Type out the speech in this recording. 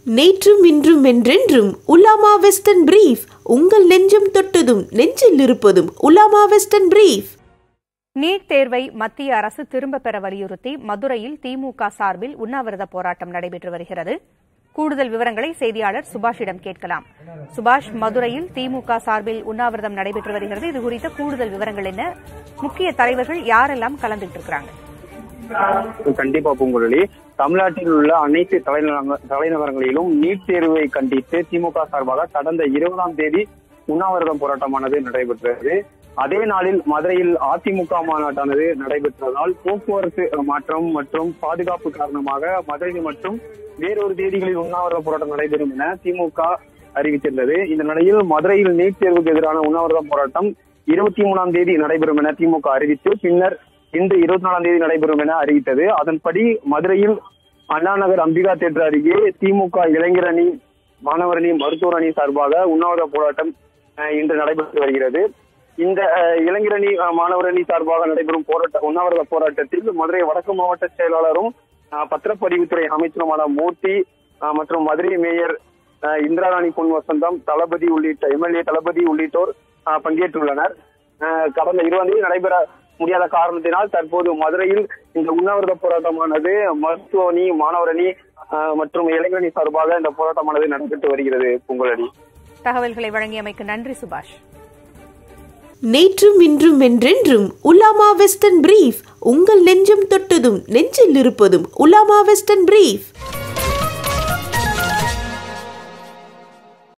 நேற்றும் இன்றும் என்றென்றும் உலாமா வெஸ்டர்ன் பிரீஃப் உங்கள் நெஞ்சம் தொட்டதும் நெஞ்சில் இருப்பதும் உலாமா வெஸ்டர்ன் பிரீஃப் நீட் தேர்வை மத்திய அரசு திரும்ப பெற வலியுறுத்தி மதுரையில் திமுக சார்பில் உண்ணாவிரத போராட்டம் நடைபெற்று வருகிறது கூடுதல் விவரங்களை செய்தியாளர் சுபாஷிடம் கேட்கலாம் சுபாஷ் மதுரையில் திமுக சார்பில் உண்ணாவிரதம் நடைபெற்று வருகிறது இது குறித்த கூடுதல் விவரங்கள் என்ன முக்கிய தலைவர்கள் யாரெல்லாம் கலந்துட்டு இருக்கிறாங்க கண்டிப்பா பூங்குழலி தமிழ்நாட்டில் உள்ள அனைத்து தலைநகர- தலைநகரங்களிலும் நீட் தேர்வை கண்டித்து திமுக சார்பாக கடந்த இருபதாம் தேதி உண்ணாவிரதம் போராட்டமானது நடைபெற்றது அதே நாளில் மதுரையில் அதிமுக மாநாட்டானது நடைபெற்றதால் போக்குவரத்து மாற்றம் மற்றும் பாதுகாப்பு காரணமாக மதுரை மற்றும் வேறொரு தேதிகளில் உண்ணாவிரத போராட்டம் நடைபெறும் என திமுக அறிவித்திருந்தது இந்த நிலையில் மதுரையில் நீட் தேர்வுக்கு எதிரான உண்ணாவிரத போராட்டம் இருபத்தி மூணாம் தேதி நடைபெறும் என திமுக அறிவித்து பின்னர் இன்று இருபத்தி நாலாம் தேதி நடைபெறும் என அறிவித்தது அதன்படி மதுரையில் அண்ணா நகர் அம்பிகா தேட்டர் அருகே திமுக இளைஞர் அணி மாணவர் அணி மருத்துவர் அணி சார்பாக உண்ணாவிரத போராட்டம் அஹ், இன்று நடைபெற்று வருகிறது இந்த அஹ், இளைஞர் அணி அஹ், மாணவர் அணி சார்பாக நடைபெறும் போராட்ட உண்ணாவிரத போராட்டத்தில் மதுரை வடக்கு மாவட்ட செயலாளரும் அஹ், பத்திரப்பதிவுத்துறை அமைச்சருமான மூர்த்தி அஹ், மற்றும் மதுரை மேயர் அஹ், இந்திராராணி பொன் வசந்தம் தளபதி உள்ளிட்ட எம்எல்ஏ தளபதி உள்ளிட்டோர் அஹ், பங்கேற்றுள்ளனர் அஹ், கடந்த இருபதாம் தேதி நடைபெற முடியாத காரணத்தினால் தற்போது மதுரையில் இந்த உண்ணாவிரத போராட்டமானது மருத்துவ அணி மாணவர் அணி அஹ், மற்றும் இளைஞர் அணி சார்பாக இந்த போராட்டமானது நடைபெற்று வருகிறது பொங்கலடி தகவல்களை வழங்கியமைக்கு நன்றி சுபாஷ் நேற்றும் இன்றும் என்றென்றும் உலாமா வெஸ்டர்ன் பிரீஃப் உங்கள் நெஞ்சம் தொட்டதும் நெஞ்சில் இருப்பதும் உலாமா வெஸ்டர்ன் பிரீஃப்